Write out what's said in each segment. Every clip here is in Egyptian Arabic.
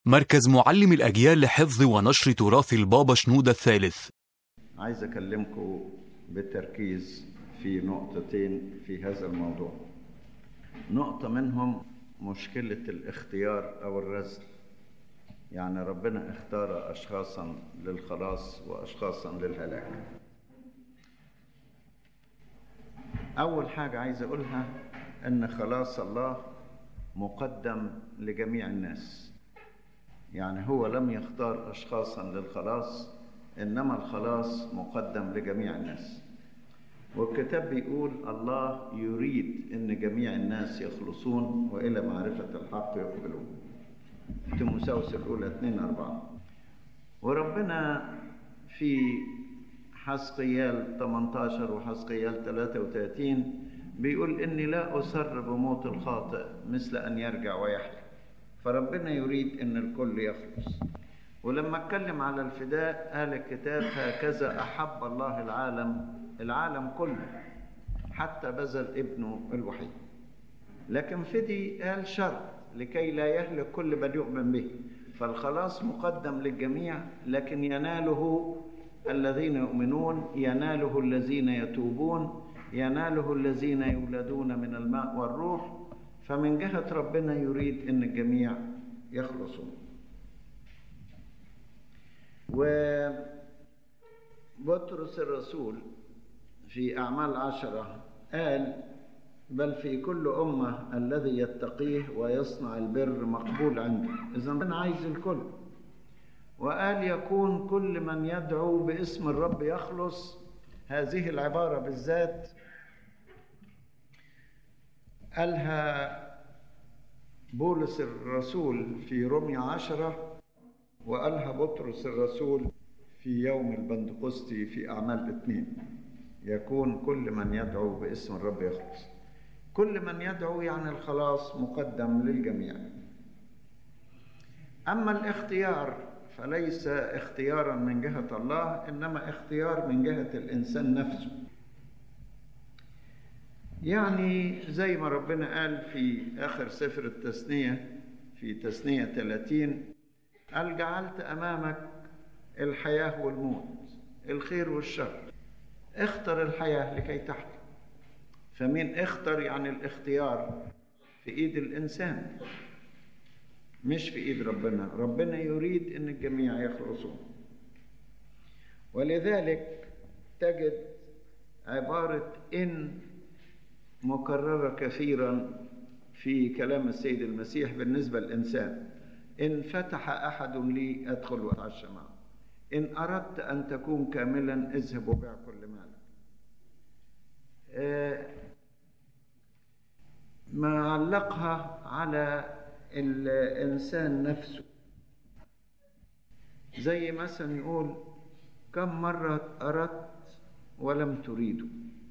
مركز معلم الأجيال لحفظ ونشر تراث البابا شنودة الثالث عايز أكلمكم بالتركيز في نقطتين في هذا الموضوع نقطة منهم مشكلة الاختيار أو الرزق يعني ربنا اختار أشخاصا للخلاص وأشخاصا للهلاك أول حاجة عايز أقولها أن خلاص الله مقدم لجميع الناس يعني هو لم يختار أشخاصا للخلاص إنما الخلاص مقدم لجميع الناس والكتاب بيقول الله يريد أن جميع الناس يخلصون وإلى معرفة الحق يقبلون تيموساوس الأولى 2 4 وربنا في حسقيال 18 وحسقيال 33 بيقول إني لا أسر بموت الخاطئ مثل أن يرجع ويحيا فربنا يريد أن الكل يخلص ولما اتكلم على الفداء قال الكتاب هكذا أحب الله العالم العالم كله حتى بذل ابنه الوحيد لكن فدي قال شرط لكي لا يهلك كل من يؤمن به فالخلاص مقدم للجميع لكن يناله الذين يؤمنون يناله الذين يتوبون يناله الذين يولدون من الماء والروح فمن جهة ربنا يريد أن الجميع يخلصون وبطرس الرسول في أعمال عشرة قال بل في كل أمة الذي يتقيه ويصنع البر مقبول عنده إذا من عايز الكل وقال يكون كل من يدعو باسم الرب يخلص هذه العبارة بالذات قالها بولس الرسول في رمي عشرة وقالها بطرس الرسول في يوم البندقسطي في أعمال اثنين يكون كل من يدعو باسم الرب يخلص كل من يدعو يعني الخلاص مقدم للجميع أما الاختيار فليس اختيارا من جهة الله إنما اختيار من جهة الإنسان نفسه يعني زي ما ربنا قال في آخر سفر التثنية في تثنية 30 قال جعلت أمامك الحياة والموت الخير والشر اختر الحياة لكي تحيا فمين اختر يعني الاختيار في ايد الانسان مش في ايد ربنا ربنا يريد ان الجميع يخلصون ولذلك تجد عبارة إن مكررة كثيرا في كلام السيد المسيح بالنسبة للإنسان إن فتح أحد لي أدخل وأتعشى معه إن أردت أن تكون كاملا اذهب وبيع كل مالك آه ما علقها على الإنسان نفسه زي مثلا يقول كم مرة أردت ولم تريده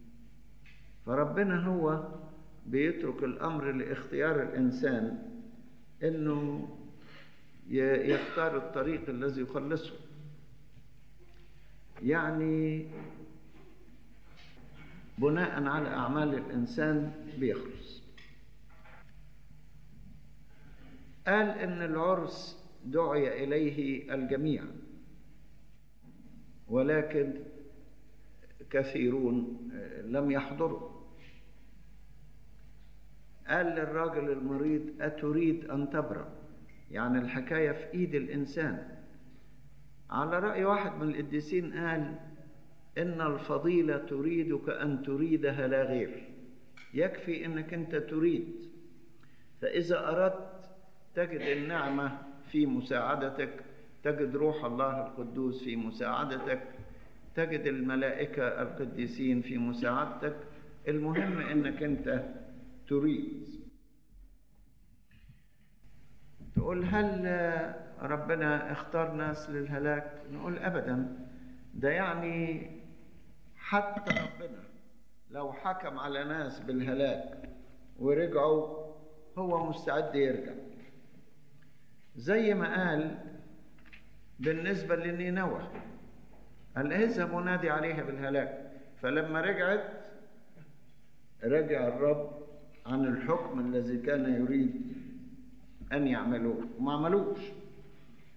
فربنا هو بيترك الأمر لاختيار الإنسان إنه يختار الطريق الذي يخلصه يعني بناء على أعمال الإنسان بيخلص قال إن العرس دعي إليه الجميع ولكن كثيرون لم يحضروا قال للراجل المريض أتريد أن تبرأ يعني الحكاية في إيد الإنسان على رأي واحد من القديسين قال إن الفضيلة تريدك أن تريدها لا غير يكفي إنك أنت تريد فإذا أردت تجد النعمة في مساعدتك تجد روح الله القدوس في مساعدتك تجد الملائكة القديسين في مساعدتك المهم إنك أنت تريد تقول هل ربنا اختار ناس للهلاك نقول أبدا ده يعني حتى ربنا لو حكم على ناس بالهلاك ورجعوا هو مستعد يرجع زي ما قال بالنسبة لنينوى قال اذهب ونادي عليها بالهلاك فلما رجعت رجع الرب عن الحكم الذي كان يريد أن يعملوه وما عملوش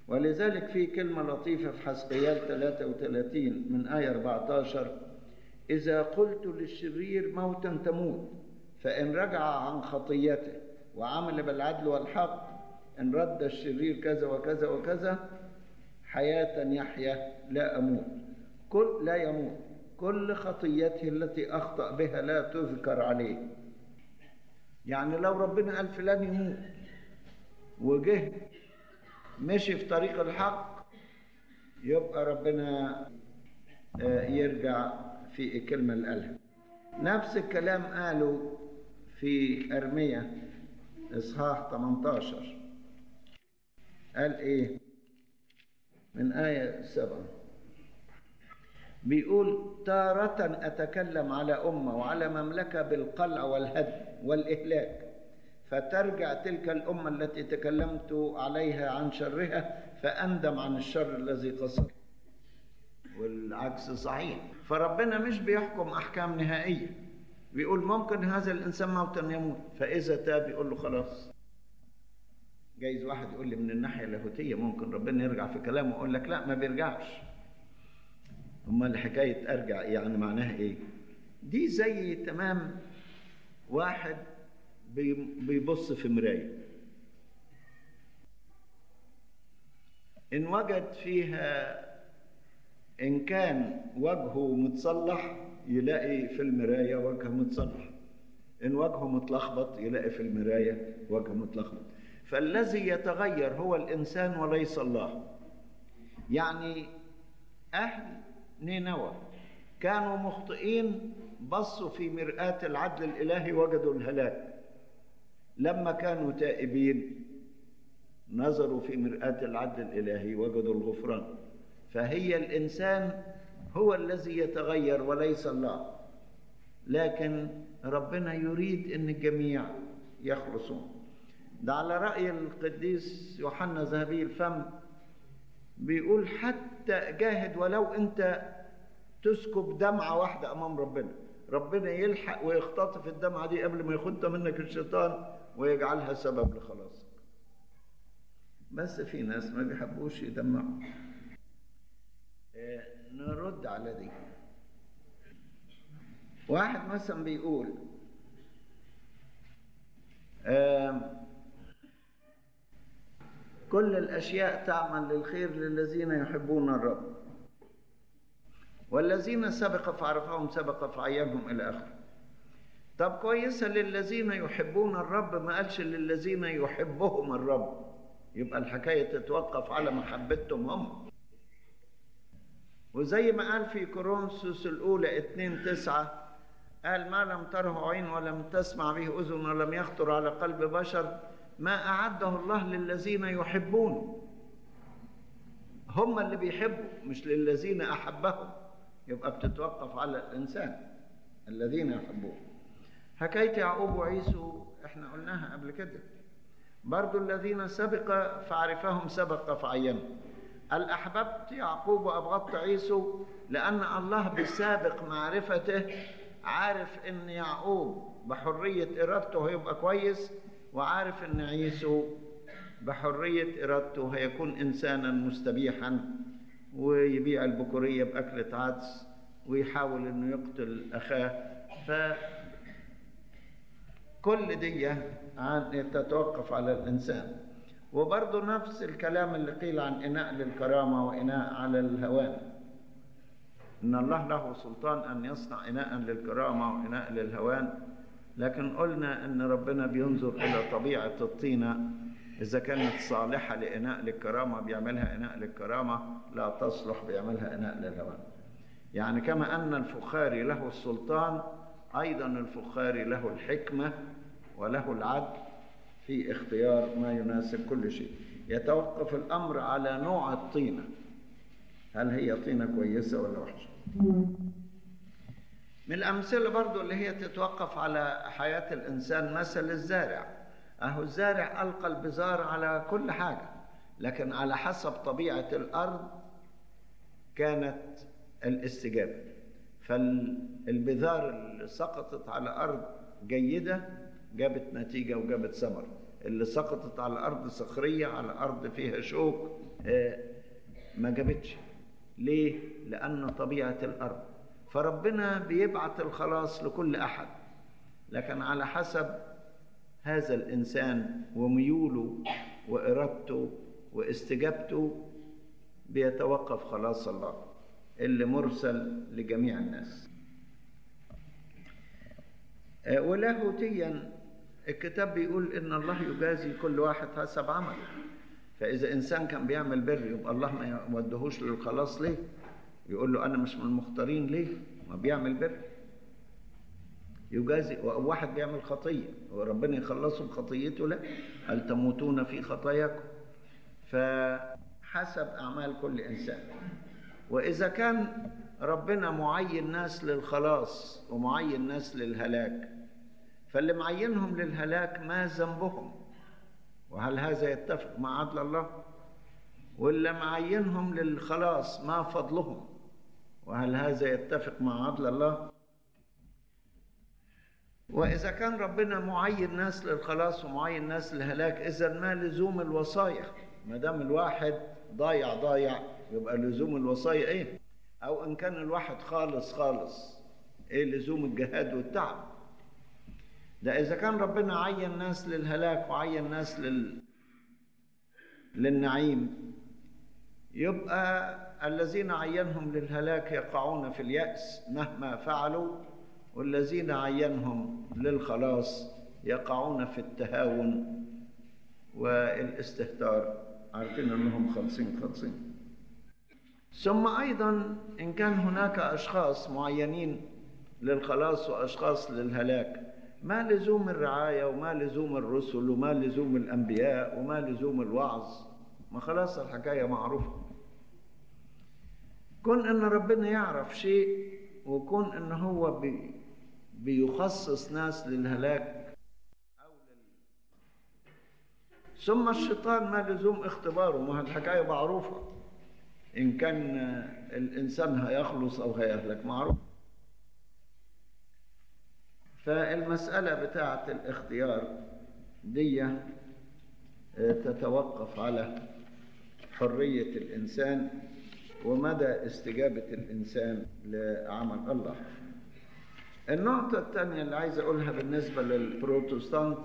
ولذلك في كلمة لطيفة في حسقيال 33 من آية 14 إذا قلت للشرير موتا تموت فإن رجع عن خطيته وعمل بالعدل والحق إن رد الشرير كذا وكذا وكذا حياة يحيا لا أموت كل لا يموت كل خطيته التي أخطأ بها لا تذكر عليه يعني لو ربنا قال فلان يموت وجه مشي في طريق الحق يبقى ربنا يرجع في الكلمة اللي قالها نفس الكلام قالوا في أرمية إصحاح 18 قال إيه من آية سبعة بيقول تارة أتكلم على أمة وعلى مملكة بالقلع والهدم والإهلاك فترجع تلك الأمة التي تكلمت عليها عن شرها فأندم عن الشر الذي قصر والعكس صحيح فربنا مش بيحكم أحكام نهائية بيقول ممكن هذا الإنسان موتا يموت فإذا تاب يقول له خلاص جايز واحد يقول لي من الناحية اللاهوتية ممكن ربنا يرجع في كلامه ويقول لك لا ما بيرجعش امال حكايه ارجع يعني معناها ايه دي زي تمام واحد بيبص في مرايه ان وجد فيها ان كان وجهه متصلح يلاقي في المرايه وجهه متصلح ان وجهه متلخبط يلاقي في المرايه وجهه متلخبط فالذي يتغير هو الانسان وليس الله يعني اهل نينوى كانوا مخطئين بصوا في مرآة العدل الإلهي وجدوا الهلاك لما كانوا تائبين نظروا في مرآة العدل الإلهي وجدوا الغفران فهي الإنسان هو الذي يتغير وليس الله لكن ربنا يريد أن الجميع يخلصون ده على رأي القديس يوحنا ذهبي الفم بيقول حتى جاهد ولو انت تسكب دمعة واحدة أمام ربنا ربنا يلحق ويختطف الدمعة دي قبل ما ياخدها منك الشيطان ويجعلها سبب لخلاصك بس في ناس ما بيحبوش يدمعوا اه نرد على دي واحد مثلا بيقول اه كل الأشياء تعمل للخير للذين يحبون الرب والذين سبق فعرفهم سبق فعينهم إلى آخره طب كويسة للذين يحبون الرب ما قالش للذين يحبهم الرب يبقى الحكاية تتوقف على محبتهم هم وزي ما قال في كورنثوس الأولى 2 9 قال ما لم تره عين ولم تسمع به أذن ولم يخطر على قلب بشر ما أعده الله للذين يحبونه هم اللي بيحبوا مش للذين أحبهم يبقى بتتوقف على الإنسان الذين يحبوه حكاية يعقوب وعيسو احنا قلناها قبل كده برضو الذين سبق فعرفهم سبق فعينهم الأحببت يعقوب وأبغضت عيسو لأن الله بسابق معرفته عارف إن يعقوب بحرية إرادته هيبقى كويس وعارف ان عيسو بحرية إرادته هيكون إنسانا مستبيحا ويبيع البكورية بأكلة عدس ويحاول إنه يقتل أخاه ف كل دي عن تتوقف على الإنسان وبرضه نفس الكلام اللي قيل عن إناء للكرامة وإناء على الهوان إن الله له سلطان أن يصنع إناء للكرامة وإناء للهوان لكن قلنا ان ربنا بينظر الى طبيعه الطينه اذا كانت صالحه لاناء للكرامه بيعملها اناء للكرامه لا تصلح بيعملها اناء للهوان يعني كما ان الفخاري له السلطان ايضا الفخاري له الحكمه وله العدل في اختيار ما يناسب كل شيء يتوقف الامر على نوع الطينه هل هي طينه كويسه ولا وحشه من الأمثلة برضو اللي هي تتوقف على حياة الإنسان مثل الزارع أهو الزارع ألقى البذار على كل حاجة لكن على حسب طبيعة الأرض كانت الاستجابة فالبذار اللي سقطت على أرض جيدة جابت نتيجة وجابت ثمر اللي سقطت على أرض صخرية على أرض فيها شوك ما جابتش ليه؟ لأن طبيعة الأرض فربنا بيبعت الخلاص لكل أحد لكن على حسب هذا الإنسان وميوله وإرادته واستجابته بيتوقف خلاص الله اللي مرسل لجميع الناس ولاهوتيا الكتاب بيقول ان الله يجازي كل واحد حسب عمله فاذا انسان كان بيعمل بر يبقى الله ما يودهوش للخلاص ليه يقول له انا مش من المختارين ليه ما بيعمل بر يجازي واحد بيعمل خطيه وربنا يخلصه بخطيته لا هل تموتون في خطاياكم فحسب اعمال كل انسان واذا كان ربنا معين ناس للخلاص ومعين ناس للهلاك فاللي معينهم للهلاك ما ذنبهم وهل هذا يتفق مع عدل الله واللي معينهم للخلاص ما فضلهم وهل هذا يتفق مع عدل الله وإذا كان ربنا معين ناس للخلاص ومعين ناس للهلاك إذا ما لزوم الوصايا ما دام الواحد ضايع ضايع يبقى لزوم الوصايا إيه؟ أو إن كان الواحد خالص خالص إيه لزوم الجهاد والتعب؟ ده إذا كان ربنا عين ناس للهلاك وعين ناس لل... للنعيم يبقى الذين عينهم للهلاك يقعون في اليأس مهما فعلوا والذين عينهم للخلاص يقعون في التهاون والاستهتار عارفين انهم خالصين خالصين ثم ايضا ان كان هناك اشخاص معينين للخلاص واشخاص للهلاك ما لزوم الرعايه وما لزوم الرسل وما لزوم الانبياء وما لزوم الوعظ ما خلاص الحكايه معروفه كون ان ربنا يعرف شيء وكون ان هو بي بيخصص ناس للهلاك أو لل... ثم الشيطان ما لزوم اختباره ما الحكاية معروفة إن كان الإنسان هيخلص أو هيهلك معروف فالمسألة بتاعة الاختيار دي تتوقف على حرية الإنسان ومدى استجابة الإنسان لعمل الله النقطة الثانية اللي عايز أقولها بالنسبة للبروتستانت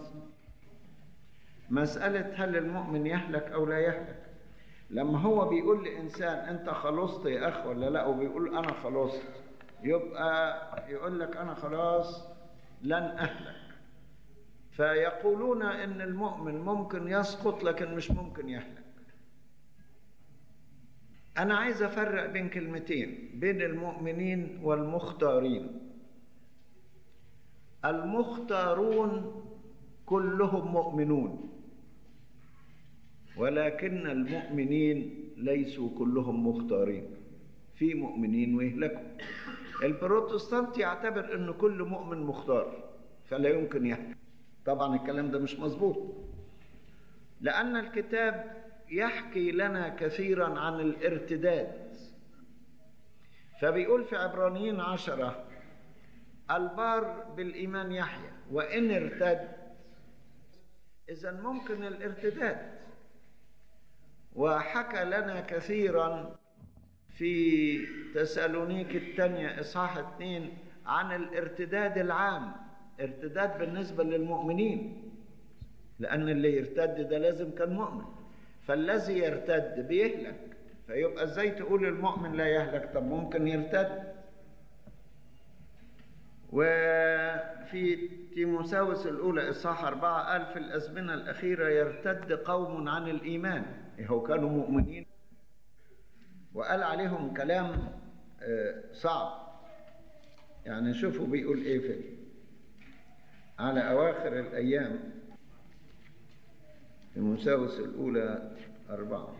مسألة هل المؤمن يهلك أو لا يهلك لما هو بيقول لإنسان أنت خلصت يا أخ ولا لا وبيقول أنا خلصت يبقى يقول لك أنا خلاص لن أهلك فيقولون إن المؤمن ممكن يسقط لكن مش ممكن يهلك أنا عايز أفرق بين كلمتين بين المؤمنين والمختارين المختارون كلهم مؤمنون ولكن المؤمنين ليسوا كلهم مختارين في مؤمنين ويهلكوا البروتستانت يعتبر ان كل مؤمن مختار فلا يمكن يهلك طبعا الكلام ده مش مظبوط لان الكتاب يحكي لنا كثيرا عن الارتداد فبيقول في عبرانيين عشرة البار بالإيمان يحيى وإن ارتد إذا ممكن الارتداد وحكى لنا كثيرا في تسالونيك الثانية إصحاح اثنين عن الارتداد العام ارتداد بالنسبة للمؤمنين لأن اللي يرتد ده لازم كان مؤمن فالذي يرتد بيهلك فيبقى ازاي تقول المؤمن لا يهلك طب ممكن يرتد وفي تيموساوس الأولى إصحاح أربعة قال في الأزمنة الأخيرة يرتد قوم عن الإيمان هو كانوا مؤمنين وقال عليهم كلام صعب يعني شوفوا بيقول إيه في على أواخر الأيام تيموساوس الأولى أربعة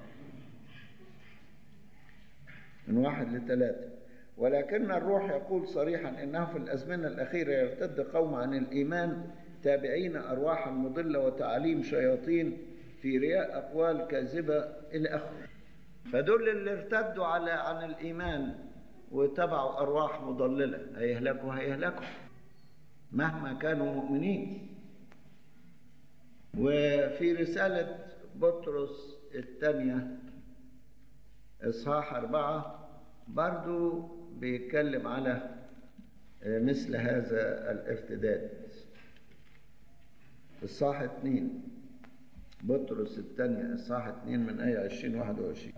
من واحد لثلاثة ولكن الروح يقول صريحا انه في الازمنه الاخيره يرتد قوم عن الايمان تابعين ارواحا مضله وتعاليم شياطين في رياء اقوال كاذبه الى اخره فدول اللي ارتدوا على عن الايمان وتبعوا ارواح مضلله هيهلكوا هيهلكوا مهما كانوا مؤمنين وفي رسالة بطرس الثانية إصحاح أربعة برضو بيتكلم على مثل هذا الارتداد إصحاح اثنين بطرس الثانية إصحاح اثنين من آية عشرين واحد وعشرين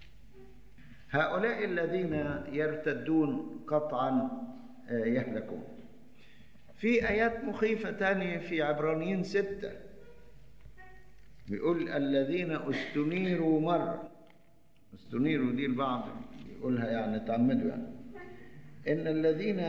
هؤلاء الذين يرتدون قطعا يهلكون في آيات مخيفة تانية في عبرانيين ستة بيقول الذين استنيروا مرة استنيروا دي البعض يقولها يعني تعمدوا يعني إن الذين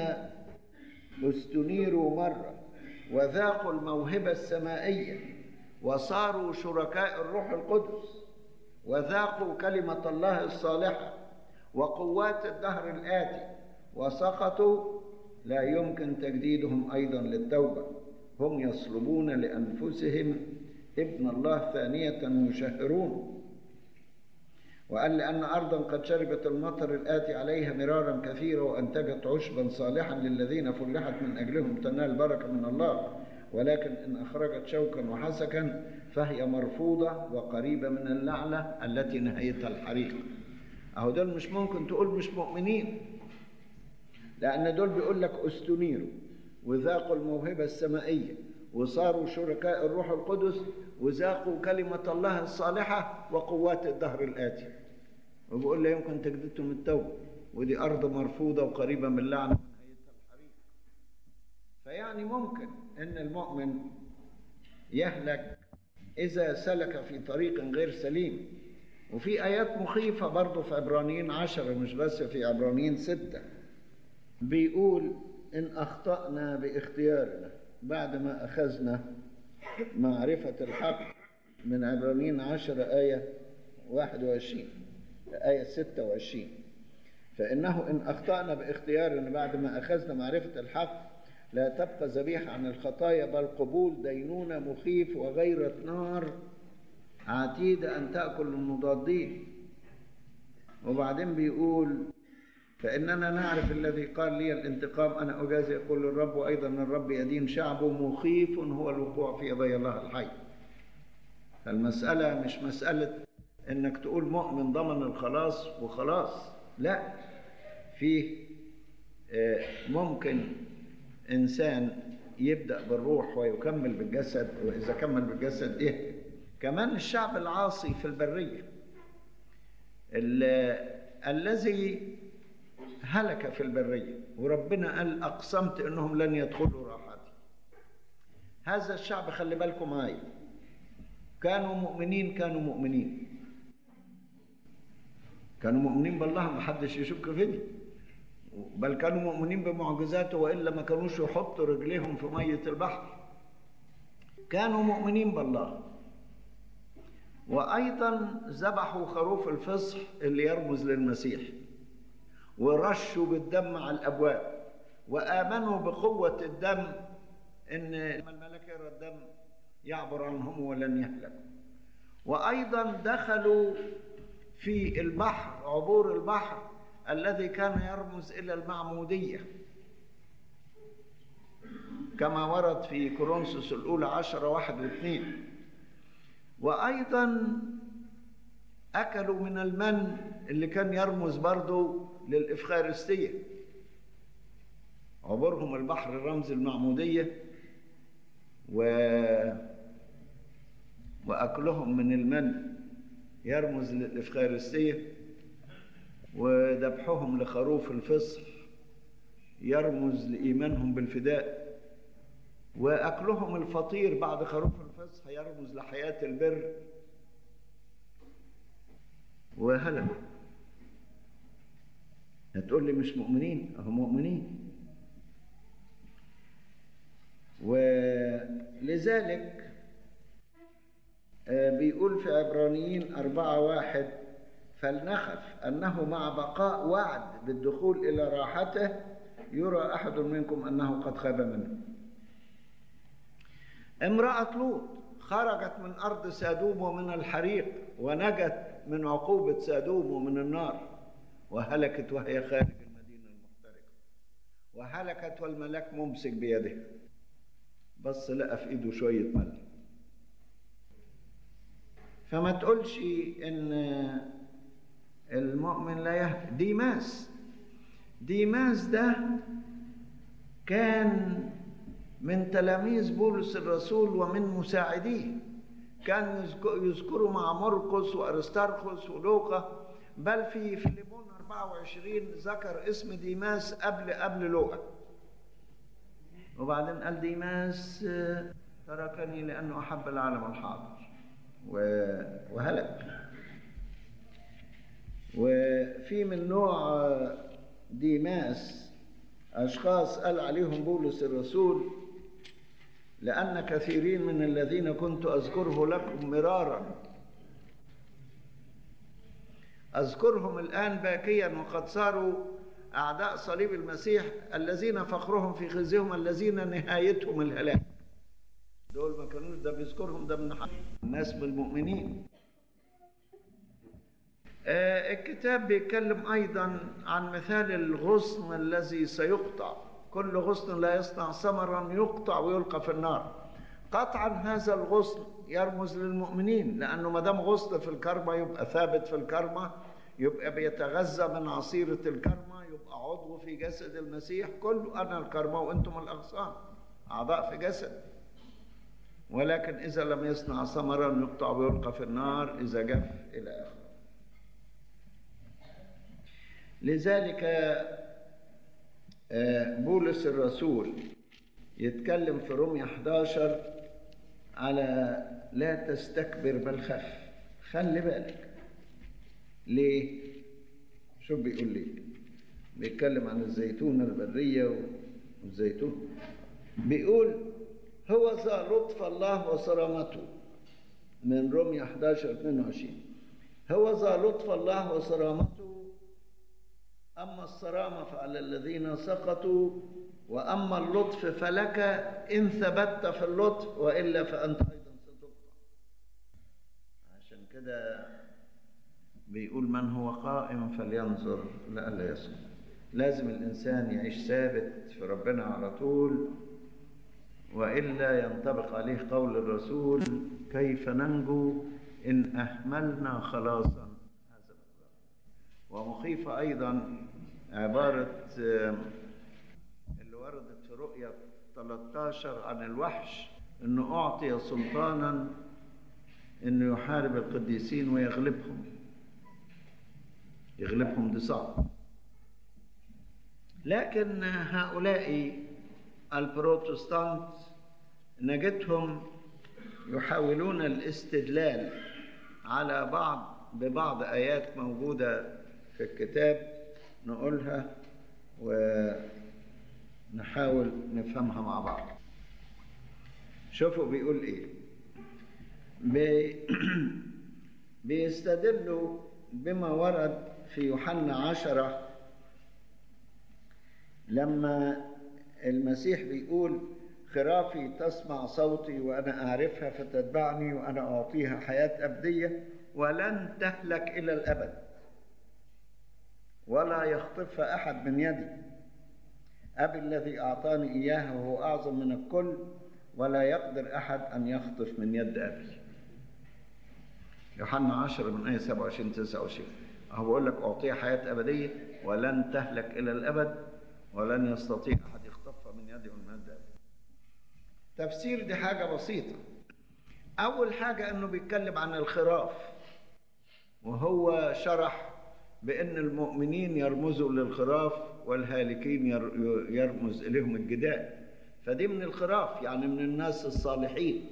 استنيروا مرة وذاقوا الموهبة السمائية وصاروا شركاء الروح القدس وذاقوا كلمة الله الصالحة وقوات الدهر الآتي وسقطوا لا يمكن تجديدهم أيضا للتوبة هم يصلبون لأنفسهم ابن الله ثانية يشهرون وقال لأن أرضا قد شربت المطر الآتي عليها مرارا كثيرا وأنتجت عشبا صالحا للذين فلحت من أجلهم تنال بركة من الله ولكن إن أخرجت شوكا وحسكا فهي مرفوضة وقريبة من اللعنة التي نهايتها الحريق أهو دول مش ممكن تقول مش مؤمنين لأن دول بيقول لك استنيروا وذاقوا الموهبة السمائية وصاروا شركاء الروح القدس وذاقوا كلمة الله الصالحة وقوات الدهر الآتي وبيقول لا يمكن تجديدهم التوبة ودي أرض مرفوضة وقريبة من اللعنة ونهايتها الحريق فيعني ممكن أن المؤمن يهلك إذا سلك في طريق غير سليم وفي آيات مخيفة برضه في عبرانيين عشرة مش بس في عبرانيين ستة بيقول إن أخطأنا باختيارنا بعد ما أخذنا معرفة الحق من عبرانيين عشرة آية واحد وعشرين آية ستة وعشرين فإنه إن أخطأنا باختيارنا بعد ما أخذنا معرفة الحق لا تبقى ذبيحة عن الخطايا بل قبول دينونة مخيف وغيرة نار عتيدة أن تأكل المضادين وبعدين بيقول فإننا نعرف الذي قال لي الانتقام أنا أجازي يقول الرب وأيضا الرب يدين شعبه مخيف هو الوقوع في يدي الله الحي فالمسألة مش مسألة إنك تقول مؤمن ضمن الخلاص وخلاص لا فيه ممكن إنسان يبدأ بالروح ويكمل بالجسد وإذا كمل بالجسد إيه كمان الشعب العاصي في البرية الذي هلك في البرية وربنا قال أقسمت إنهم لن يدخلوا راحتي هذا الشعب خلي بالكم معايا كانوا مؤمنين كانوا مؤمنين كانوا مؤمنين بالله ما حدش يشك فيه بل كانوا مؤمنين بمعجزاته وإلا ما كانوش يحطوا رجليهم في مية البحر كانوا مؤمنين بالله وأيضا ذبحوا خروف الفصح اللي يرمز للمسيح ورشوا بالدم على الأبواب وآمنوا بقوة الدم إن الملك يرى الدم يعبر عنهم ولن يهلكوا وأيضا دخلوا في البحر عبور البحر الذي كان يرمز إلى المعمودية كما ورد في كورنثوس الأولى عشرة واحد واثنين وأيضا أكلوا من المن اللي كان يرمز برضو للإفخارستية عبورهم البحر رمز المعمودية و... وأكلهم من المن يرمز للإفخارستية وذبحهم لخروف الفصح يرمز لإيمانهم بالفداء وأكلهم الفطير بعد خروف الفصح يرمز لحياة البر وهلكوا هتقول لي مش مؤمنين هم مؤمنين ولذلك بيقول في عبرانيين أربعة واحد فلنخف أنه مع بقاء وعد بالدخول إلى راحته يرى أحد منكم أنه قد خاب منه امرأة لوط خرجت من أرض سادوم ومن الحريق ونجت من عقوبة سادوم ومن النار وهلكت وهي خارج المدينة المحترقة وهلكت والملاك ممسك بيده بص لقى في ايده شوية ملح فما تقولش ان المؤمن لا يهلك ديماس ديماس ده كان من تلاميذ بولس الرسول ومن مساعديه كان يذكروا مع مرقس وارسترخس ولوقا بل في فيليمون 24 ذكر اسم ديماس قبل قبل لوقا وبعدين قال ديماس تركني لانه احب العالم الحاضر وهلك وفي من نوع ديماس اشخاص قال عليهم بولس الرسول لان كثيرين من الذين كنت اذكره لكم مرارا اذكرهم الان باكيا وقد صاروا اعداء صليب المسيح الذين فخرهم في خزيهم الذين نهايتهم الهلاك دول ما كانوش ده بيذكرهم ده من الناس من المؤمنين آه الكتاب بيتكلم ايضا عن مثال الغصن الذي سيقطع كل غصن لا يصنع ثمرا يقطع ويلقى في النار قطعا هذا الغصن يرمز للمؤمنين لانه ما دام غصن في الكرمه يبقى ثابت في الكرمه يبقى بيتغذى من عصيره الكرمه يبقى عضو في جسد المسيح كله انا الكرمه وانتم الاغصان اعضاء في جسد ولكن اذا لم يصنع ثمرا يقطع ويلقى في النار اذا جف الى اخره لذلك بولس الرسول يتكلم في رومية 11 على لا تستكبر بل خف خلي بالك ليه شوف بيقول ليه بيتكلم عن الزيتون البرية والزيتون بيقول هو ذا لطف الله وصرامته من رومية 11 22 هو ذا لطف الله وصرامته أما الصرامة فعلى الذين سقطوا وأما اللطف فلك إن ثبت في اللطف وإلا فأنت أيضا ستقطع عشان كده بيقول من هو قائم فلينظر لئلا يسقط لازم الإنسان يعيش ثابت في ربنا على طول وإلا ينطبق عليه قول الرسول كيف ننجو إن أهملنا خلاصا هذا المقدار ومخيفة أيضا عبارة اللي وردت في رؤية 13 عن الوحش أنه أعطي سلطانا أنه يحارب القديسين ويغلبهم يغلبهم دي صعب لكن هؤلاء البروتستانت نجدهم يحاولون الاستدلال على بعض ببعض آيات موجودة في الكتاب نقولها ونحاول نفهمها مع بعض شوفوا بيقول ايه بي بيستدلوا بما ورد في يوحنا عشرة لما المسيح بيقول خرافي تسمع صوتي وأنا أعرفها فتتبعني وأنا أعطيها حياة أبدية ولن تهلك إلى الأبد ولا يخطفها أحد من يدي أبي الذي أعطاني إياها وهو أعظم من الكل ولا يقدر أحد أن يخطف من يد أبي يوحنا 10 من آية 27 29 أهو بقول لك أعطيها حياة أبدية ولن تهلك إلى الأبد ولن يستطيع أحد يخطفها من يدي ومن يد أبي تفسير دي حاجة بسيطة أول حاجة أنه بيتكلم عن الخراف وهو شرح بأن المؤمنين يرمزوا للخراف والهالكين يرمز إليهم الجدال فدي من الخراف يعني من الناس الصالحين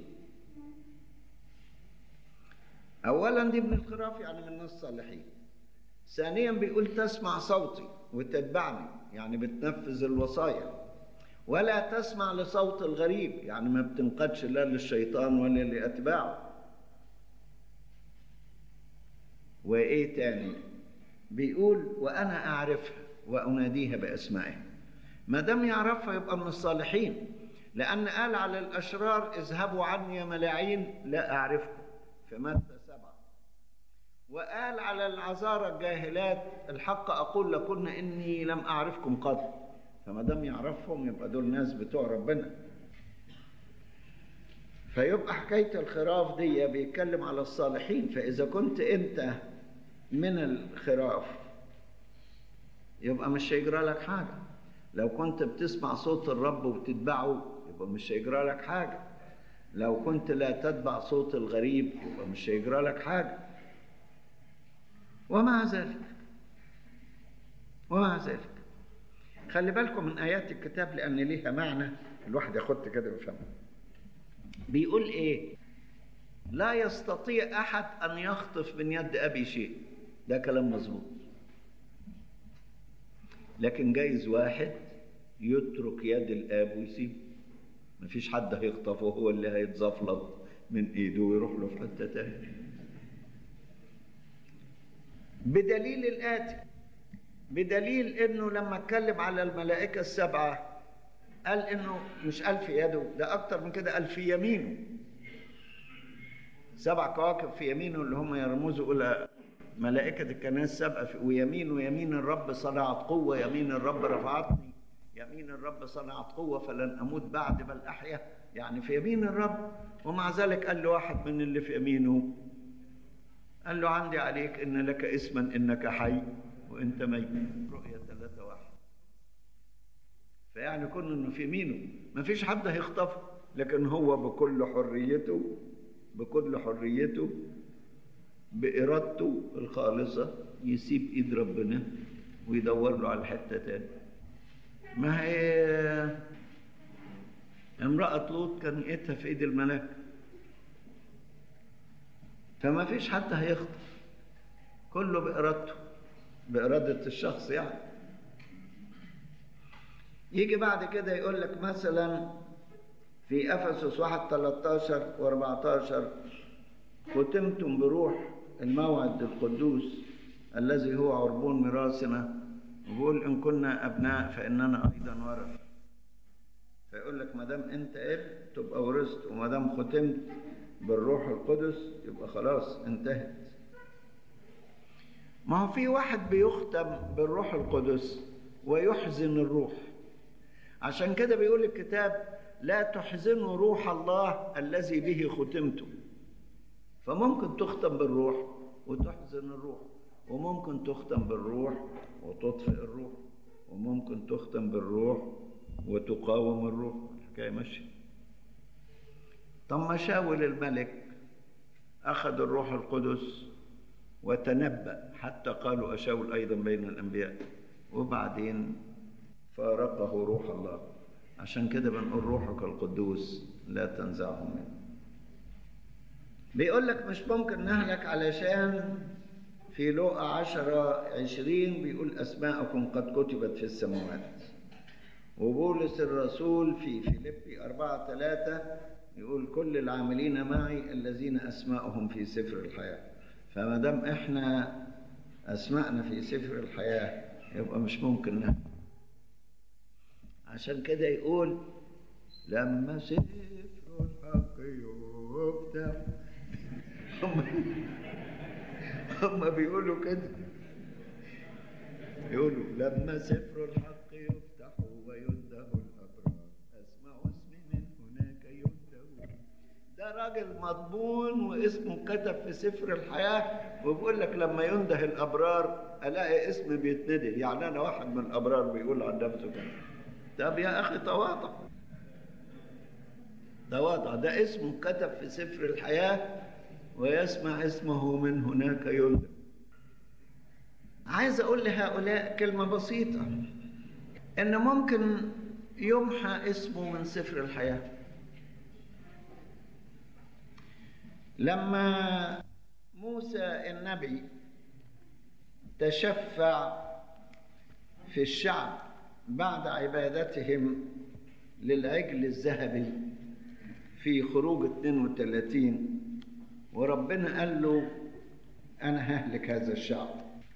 أولا دي من الخراف يعني من الناس الصالحين ثانيا بيقول تسمع صوتي وتتبعني يعني بتنفذ الوصايا ولا تسمع لصوت الغريب يعني ما بتنقدش لا للشيطان ولا لأتباعه وإيه تاني بيقول وأنا أعرفها وأناديها بأسمائها ما دام يعرفها يبقى من الصالحين لأن قال على الأشرار اذهبوا عني يا ملاعين لا أعرفكم في متى سبعة وقال على العذارى الجاهلات الحق أقول لكن إني لم أعرفكم قط فما دام يعرفهم يبقى دول ناس بتوع ربنا فيبقى حكاية الخراف دي بيتكلم على الصالحين فإذا كنت أنت من الخراف يبقى مش هيجرى لك حاجة لو كنت بتسمع صوت الرب وتتبعه يبقى مش هيجرى لك حاجة لو كنت لا تتبع صوت الغريب يبقى مش هيجرى لك حاجة ومع ذلك ومع ذلك خلي بالكم من آيات الكتاب لأن ليها معنى الواحد ياخد كده ويفهمها بيقول إيه لا يستطيع أحد أن يخطف من يد أبي شيء ده كلام مظبوط لكن جايز واحد يترك يد الآب ويسيب مفيش حد هيخطفه هو اللي هيتزفلط من ايده ويروح له في حته تاني بدليل الاتي بدليل انه لما اتكلم على الملائكه السبعه قال انه مش قال في يده ده اكتر من كده قال في يمينه سبع كواكب في يمينه اللي هم يرمزوا الى ملائكه الكنائس السبعه ويمين ويمين الرب صنعت قوه يمين الرب رفعتني يمين الرب صنعت قوة فلن أموت بعد بل أحيا يعني في يمين الرب ومع ذلك قال له واحد من اللي في يمينه قال له عندي عليك إن لك اسما إنك حي وإنت ميت رؤية ثلاثة واحد فيعني كون إنه في يمينه ما فيش حد هيخطفه لكن هو بكل حريته بكل حريته بإرادته الخالصة يسيب إيد ربنا ويدور له على الحتة تاني ما هي امرأة لوط كان ايدها في ايد الملاك فما فيش حد هيخطف كله بإرادته بإرادة الشخص يعني يجي بعد كده يقول لك مثلا في أفسس واحد 13 و14 ختمتم بروح الموعد القدوس الذي هو عربون ميراثنا وبيقول إن كنا أبناء فإننا أيضا ورث فيقول لك ما دام أنت ابن تبقى ورثت وما دام ختمت بالروح القدس يبقى خلاص انتهت ما هو في واحد بيختم بالروح القدس ويحزن الروح عشان كده بيقول الكتاب لا تحزنوا روح الله الذي به ختمتم فممكن تختم بالروح وتحزن الروح وممكن تختم بالروح وتطفئ الروح وممكن تختم بالروح وتقاوم الروح الحكايه ماشيه طب ما شاول الملك اخذ الروح القدس وتنبأ حتى قالوا أشاول أيضا بين الأنبياء وبعدين فارقه روح الله عشان كده بنقول روحك القدوس لا تنزعه منه بيقول لك مش ممكن نهلك علشان في لوقا عشرة عشرين بيقول أسماءكم قد كتبت في السماوات وبولس الرسول في فيليبي أربعة ثلاثة يقول كل العاملين معي الذين أسماءهم في سفر الحياة فما دام إحنا أسماءنا في سفر الحياة يبقى مش ممكن نهلك عشان كده يقول لما سفر الحق يفتح هم هم بيقولوا كده يقولوا لما سفر الحق يفتح وينده الأبرار أسمع اسمي من هناك ينده ده راجل مضمون واسمه كتب في سفر الحياة وبيقول لك لما ينده الأبرار ألاقي اسم بيتنده يعني أنا واحد من الأبرار بيقول عن نفسه كده طب يا أخي تواضع تواضع ده اسمه كتب في سفر الحياة ويسمع اسمه من هناك يندى عايز أقول لهؤلاء كلمة بسيطة إن ممكن يمحى اسمه من سفر الحياة لما موسى النبي تشفع في الشعب بعد عبادتهم للعجل الذهبي في خروج 32 وربنا قال له أنا ههلك هذا الشعب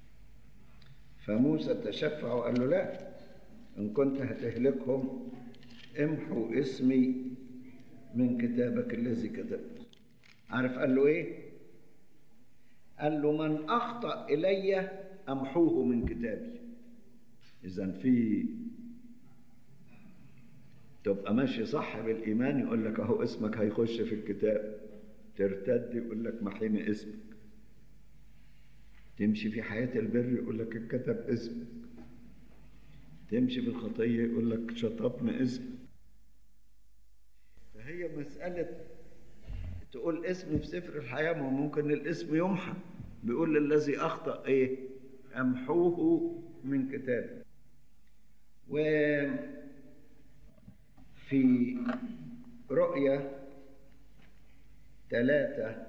فموسى تشفع وقال له لا إن كنت هتهلكهم امحوا اسمي من كتابك الذي كتبت عارف قال له ايه قال له من اخطا الي امحوه من كتابي اذا في تبقى ماشي صح بالإيمان يقول لك أهو اسمك هيخش في الكتاب ترتد يقول لك محينا اسمك تمشي في حياة البر يقول لك اتكتب اسمك تمشي في الخطية يقول لك شطبنا اسمك فهي مسألة تقول اسم في سفر الحياة ما ممكن الاسم يمحى بيقول للذي أخطأ إيه أمحوه من كتابه وفي رؤية ثلاثة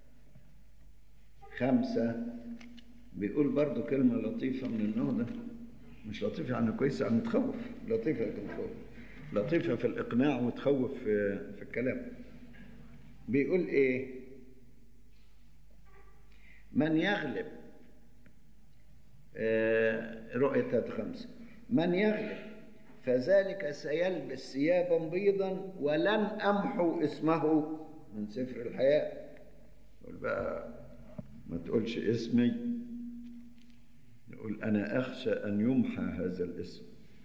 خمسة بيقول برضو كلمة لطيفة من النوع ده مش لطيفة يعني كويسة يعني تخوف لطيفة لكن تخوف لطيفة في الإقناع وتخوف في, في الكلام بيقول إيه من يغلب آه رؤية خمسة من يغلب فذلك سيلبس ثيابا بيضا ولن أمحو اسمه من سفر الحياة يقول بقى ما تقولش اسمي يقول أنا أخشى أن يمحى هذا الاسم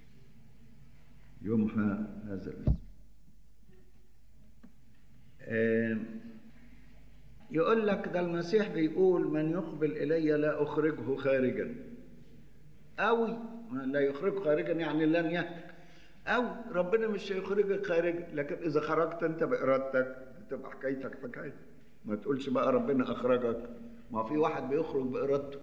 يمحى هذا الاسم آه يقول لك ده المسيح بيقول من يقبل إلي لا أخرجه خارجا أو لا يخرجه خارجا يعني لن يهلك أو ربنا مش هيخرجك خارجا لكن إذا خرجت أنت بإرادتك تبقى حكايتك حكاية ما تقولش بقى ربنا أخرجك ما في واحد بيخرج بإرادته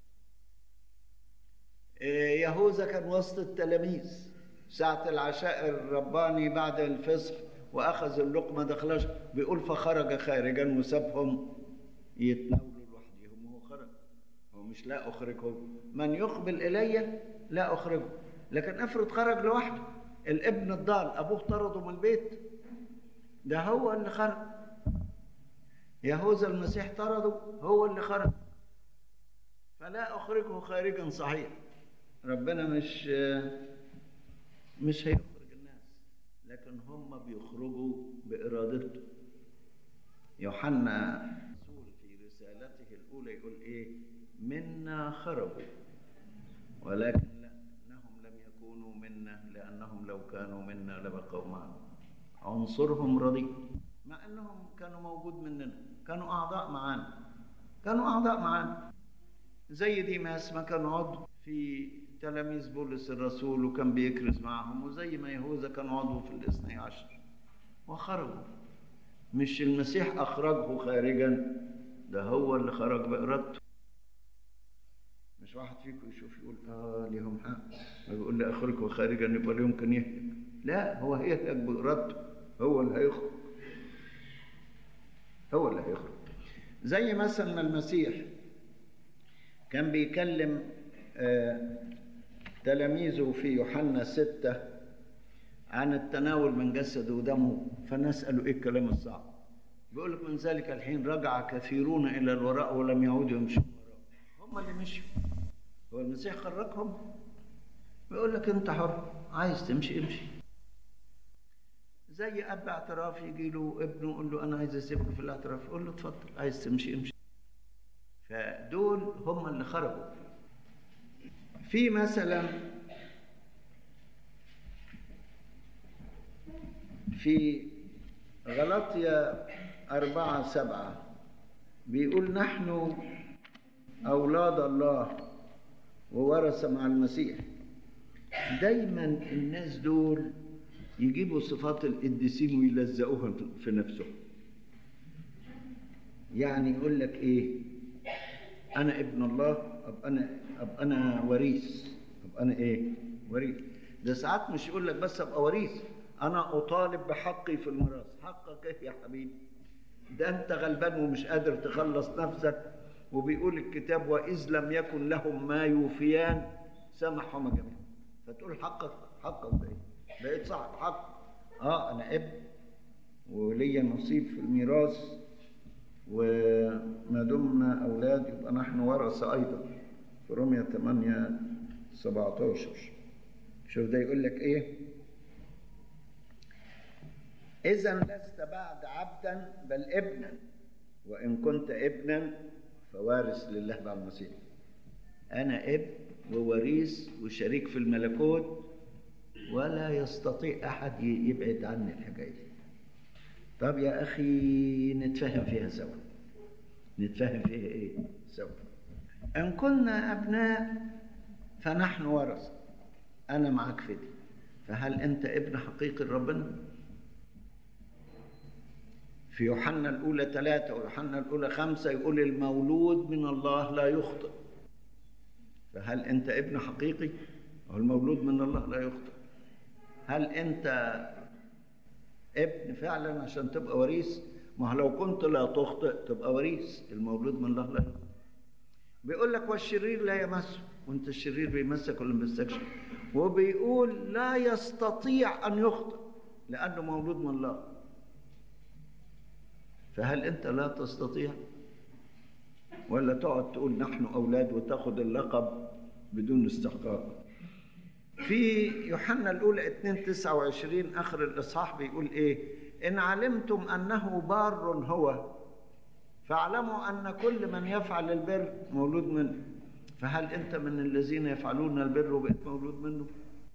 يهوذا كان وسط التلاميذ ساعة العشاء الرباني بعد الفصح وأخذ اللقمة دخلش بيقول فخرج خارجا وسابهم يتناولوا لوحدهم وهو خرج هو مش لا أخرجه من يقبل إلي لا أخرجه لكن افرض خرج لوحده الابن الضال أبوه طرده من البيت ده هو اللي خرج يهوذا المسيح طرده هو اللي خرج فلا أخرجه خارجا صحيح ربنا مش مش هيخرج الناس لكن هم بيخرجوا بإرادته يوحنا رسول في رسالته الأولى يقول إيه منا خرجوا ولكن لأنهم لم يكونوا منا لأنهم لو كانوا منا لبقوا معنا عنصرهم رديء مع أنهم كانوا موجود مننا كانوا أعضاء معانا كانوا أعضاء معانا زي ديماس ما كان عضو في تلاميذ بولس الرسول وكان بيكرز معهم وزي ما يهوذا كان عضو في الاثني عشر وخرجوا مش المسيح أخرجه خارجا ده هو اللي خرج بإرادته مش واحد فيكم يشوف يقول آه ليهم حق يقول لي أخرجه خارجا يبقى لا يمكن يهلك لا هو هيهلك بإرادته هو اللي هيخرج هو اللي هيخرج زي مثلا ما المسيح كان بيكلم آه تلاميذه في يوحنا ستة عن التناول من جسده ودمه فالناس قالوا ايه الكلام الصعب بيقول لك من ذلك الحين رجع كثيرون الى الوراء ولم يعودوا يمشون وراء هم اللي مشوا هو المسيح خرجهم بيقول لك انت حر عايز تمشي امشي زي اب اعتراف يجي له ابنه يقول له انا عايز اسيبك في الاعتراف يقول له اتفضل عايز تمشي امشي فدول هم اللي خرجوا في مثلا في غلطية أربعة سبعة بيقول نحن أولاد الله وورث مع المسيح دايما الناس دول يجيبوا صفات القديسين ويلزقوها في نفسهم يعني يقول لك ايه انا ابن الله اب انا اب انا وريث اب انا ايه وريث ده ساعات مش يقول لك بس ابقى وريث انا اطالب بحقي في الميراث حقك ايه يا حبيبي ده انت غلبان ومش قادر تخلص نفسك وبيقول الكتاب واذ لم يكن لهم ما يوفيان سامحهم جميعا فتقول حقك حقك ده ايه بقيت صاحب حق اه انا ابن وليا نصيب في الميراث وما دمنا أولاد يبقى نحن ورثة أيضا في رومية 8 17 شوف ده يقول لك إيه إذا لست بعد عبدا بل ابنا وإن كنت ابنا فوارث لله بعد المسيح أنا ابن ووريث وشريك في الملكوت ولا يستطيع أحد يبعد عني الحكاية دي طب يا أخي نتفهم فيها سوا نتفهم فيها إيه سوا إن كنا أبناء فنحن ورثة أنا معك في دي فهل أنت ابن حقيقي لربنا؟ في يوحنا الأولى ثلاثة ويوحنا الأولى خمسة يقول المولود من الله لا يخطئ فهل أنت ابن حقيقي؟ أو المولود من الله لا يخطئ هل أنت ابن فعلا عشان تبقى وريث؟ ما لو كنت لا تخطئ تبقى وريث المولود من الله لا يخطئ بيقول لك والشرير لا يمسه وانت الشرير بيمسك ولا ما بيمسكش وبيقول لا يستطيع ان يخطئ لانه مولود من الله فهل انت لا تستطيع ولا تقعد تقول نحن اولاد وتاخذ اللقب بدون استحقاق في يوحنا الاولى 2 29 اخر الاصحاح بيقول ايه ان علمتم انه بار هو فاعلموا ان كل من يفعل البر مولود منه فهل انت من الذين يفعلون البر وبقيت مولود منه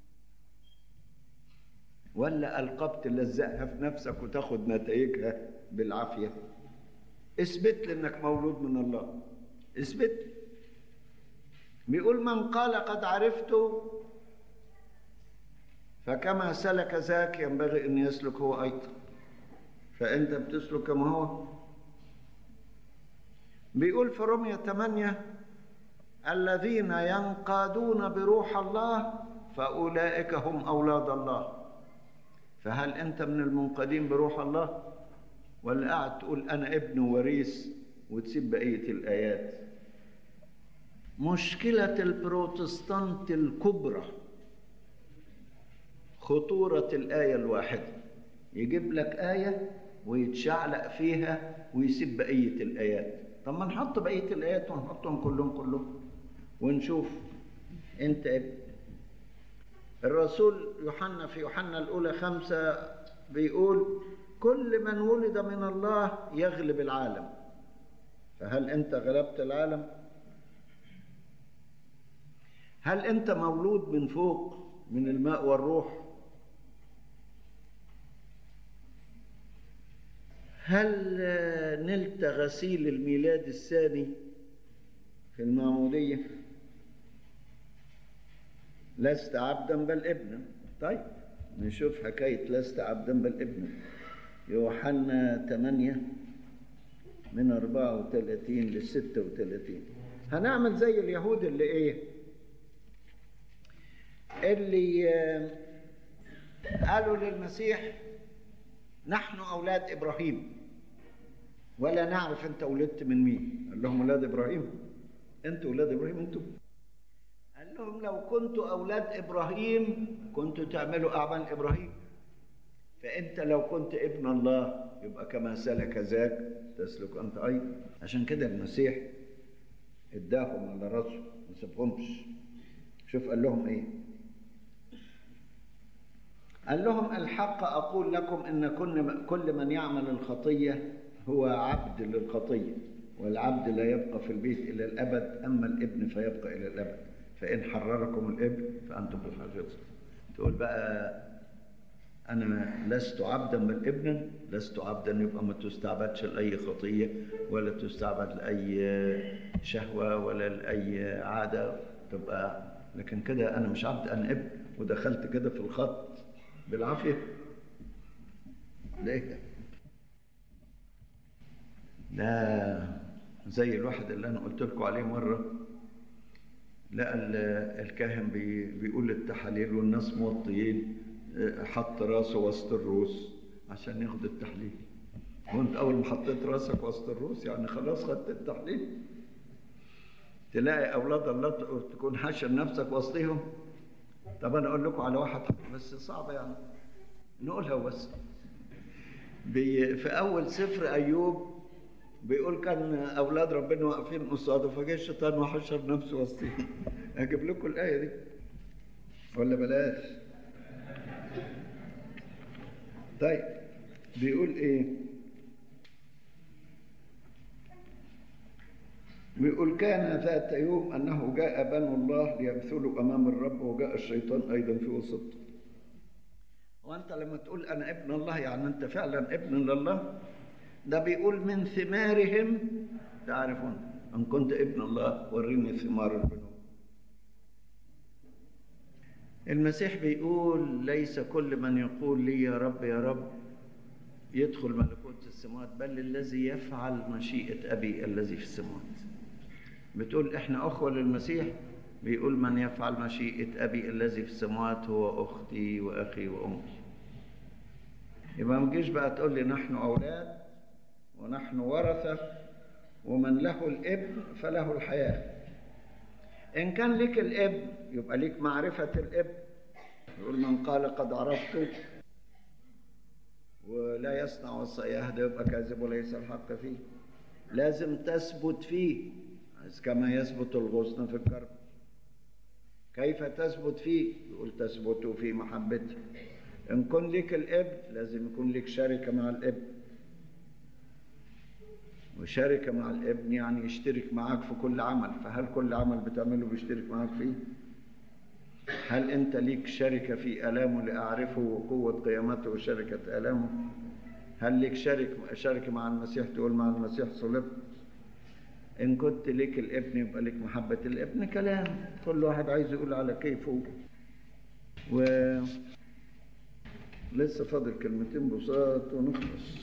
ولا القبت تلزقها في نفسك وتاخد نتائجها بالعافيه اثبت لي انك مولود من الله اثبت لي بيقول من قال قد عرفته فكما سلك ذاك ينبغي ان يسلك هو ايضا فانت بتسلك كما هو بيقول في رمية 8 الذين ينقادون بروح الله فأولئك هم أولاد الله فهل أنت من المنقادين بروح الله ولا قاعد تقول أنا ابن وريث وتسيب بقية الآيات مشكلة البروتستانت الكبرى خطورة الآية الواحدة يجيب لك آية ويتشعلق فيها ويسيب بقية الآيات طب ما نحط بقية الآيات ونحطهم كلهم كلهم ونشوف أنت ابن الرسول يوحنا في يوحنا الأولى خمسة بيقول كل من ولد من الله يغلب العالم فهل أنت غلبت العالم؟ هل أنت مولود من فوق من الماء والروح؟ هل نلت غسيل الميلاد الثاني في المعمودية لست عبدا بل ابنا طيب نشوف حكاية لست عبدا بل ابنا يوحنا 8 من 34 ل 36 هنعمل زي اليهود اللي ايه اللي قالوا للمسيح نحن أولاد إبراهيم ولا نعرف أنت ولدت من مين قال لهم أولاد إبراهيم أنتوا أولاد إبراهيم أنتوا قال لهم لو كنتوا أولاد إبراهيم كنتوا تعملوا أعمال إبراهيم فأنت لو كنت ابن الله يبقى كما سلك ذاك تسلك أنت أيضا عشان كده المسيح اداهم على راسه ما سابهمش شوف قال لهم ايه قال لهم الحق أقول لكم إن كل من يعمل الخطية هو عبد للخطية والعبد لا يبقى في البيت إلى الأبد أما الابن فيبقى إلى الأبد فإن حرركم الابن فأنتم بحاجته تقول بقى أنا لست عبدا بل ابنا لست عبدا يبقى ما تستعبدش لأي خطية ولا تستعبد لأي شهوة ولا لأي عادة تبقى لكن كده أنا مش عبد أنا ابن ودخلت كده في الخط بالعافية ليه ده زي الواحد اللي أنا قلت لكم عليه مرة لقى الكاهن بيقول التحاليل والناس موطيين حط راسه وسط الروس عشان ياخد التحليل وانت اول ما حطيت راسك وسط الروس يعني خلاص خدت التحليل تلاقي اولاد الله تكون حاشر نفسك وسطهم طب انا اقول لكم على واحد بس صعبه يعني نقولها بس بي في اول سفر ايوب بيقول كان اولاد ربنا واقفين قصاده فجاء الشيطان وحشر نفسه وسطهم اجيب لكم الايه دي ولا بلاش طيب بيقول ايه بيقول كان ذات يوم انه جاء بنو الله ليمثلوا امام الرب وجاء الشيطان ايضا في وسطه وانت لما تقول انا ابن الله يعني انت فعلا ابن لله ده بيقول من ثمارهم تعرفون ان كنت ابن الله وريني ثمار البنوك المسيح بيقول ليس كل من يقول لي يا رب يا رب يدخل ملكوت السماوات بل الذي يفعل مشيئة أبي الذي في السماوات بتقول إحنا أخوة للمسيح بيقول من يفعل مشيئة أبي الذي في السماوات هو أختي وأخي وأمي يبقى ما تجيش بقى تقول لي نحن أولاد ونحن ورثة ومن له الابن فله الحياة إن كان لك الابن يبقى لك معرفة الابن يقول من قال قد عرفته ولا يصنع وصاياه ده يبقى كاذب وليس الحق فيه لازم تثبت فيه كما يثبت الغصن في الكرب كيف تثبت فيه يقول تثبت في محبتي إن كن لك الابن لازم يكون لك شركة مع الابن وشركة مع الابن يعني يشترك معاك في كل عمل فهل كل عمل بتعمله بيشترك معاك فيه هل أنت ليك شركة في ألامه لأعرفه وقوة قيامته وشركة ألامه هل ليك شرك شركة مع المسيح تقول مع المسيح صلبت إن كنت ليك الابن يبقى ليك محبة الابن كلام كل واحد عايز يقول على كيفه و لسه فاضل كلمتين بساط ونخلص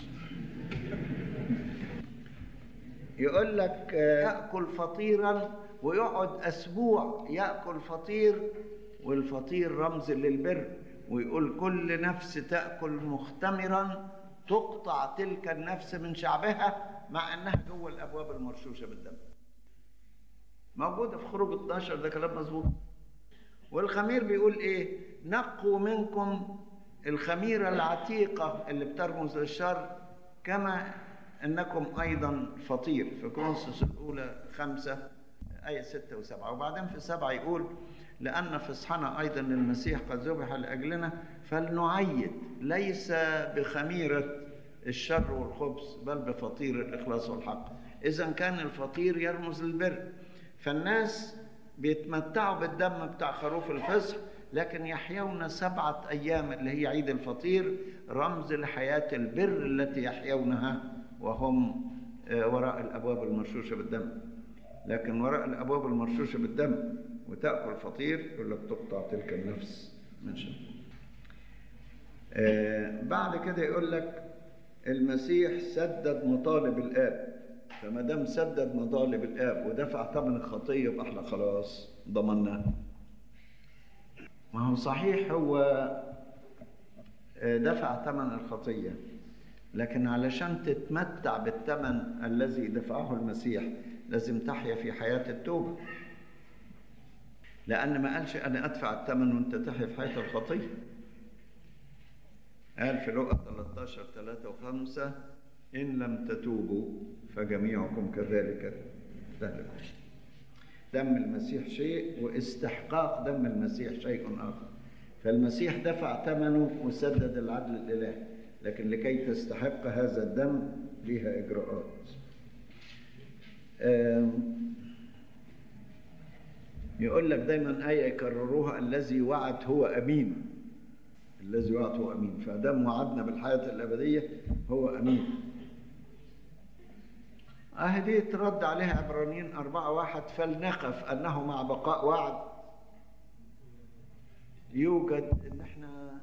يقول لك يأكل فطيرا ويقعد أسبوع يأكل فطير والفطير رمز للبر ويقول كل نفس تأكل مختمرا تقطع تلك النفس من شعبها مع أنها جوه الأبواب المرشوشة بالدم موجودة في خروج 12 ده كلام مظبوط والخمير بيقول إيه نقوا منكم الخميرة العتيقة اللي بترمز للشر كما أنكم أيضا فطير في كورنثوس الأولى خمسة آية ستة وسبعة وبعدين في سبعة يقول لأن فصحنا أيضا للمسيح قد ذبح لأجلنا فلنعيد ليس بخميرة الشر والخبز بل بفطير الإخلاص والحق إذا كان الفطير يرمز للبر فالناس بيتمتعوا بالدم بتاع خروف الفصح لكن يحيون سبعة أيام اللي هي عيد الفطير رمز لحياة البر التي يحيونها وهم وراء الأبواب المرشوشة بالدم لكن وراء الأبواب المرشوشة بالدم وتأكل فطير يقول لك تقطع تلك النفس من شر آه بعد كده يقول لك المسيح سدد مطالب الآب فما دام سدد مطالب الآب ودفع ثمن الخطية يبقى احنا خلاص ضمناه ما هو صحيح هو دفع ثمن الخطية لكن علشان تتمتع بالثمن الذي دفعه المسيح لازم تحيا في حياة التوبة لأن ما قالش أنا أدفع الثمن وأنت تحيا في حياة الخطية قال في لقا 13 3 و5 إن لم تتوبوا فجميعكم كذلك تهلكون دم المسيح شيء واستحقاق دم المسيح شيء آخر فالمسيح دفع ثمنه وسدد العدل الإلهي لكن لكي تستحق هذا الدم لها إجراءات يقول لك دايما آية يكرروها الذي وعد هو أمين الذي وعد هو أمين فدام وعدنا بالحياة الأبدية هو أمين أهدي ترد عليها عبرانيين أربعة واحد فلنقف أنه مع بقاء وعد يوجد إن إحنا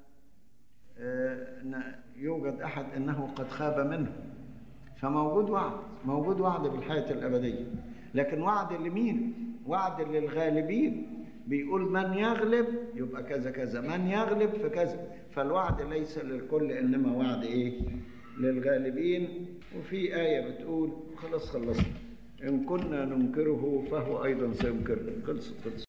يوجد أحد أنه قد خاب منه فموجود وعد موجود وعد بالحياة الأبدية لكن وعد لمين؟ وعد للغالبين بيقول من يغلب يبقى كذا كذا من يغلب في كذا فالوعد ليس للكل إنما وعد إيه؟ للغالبين وفي آية بتقول خلاص خلصنا إن كنا ننكره فهو أيضا سينكرنا خلصت خلصت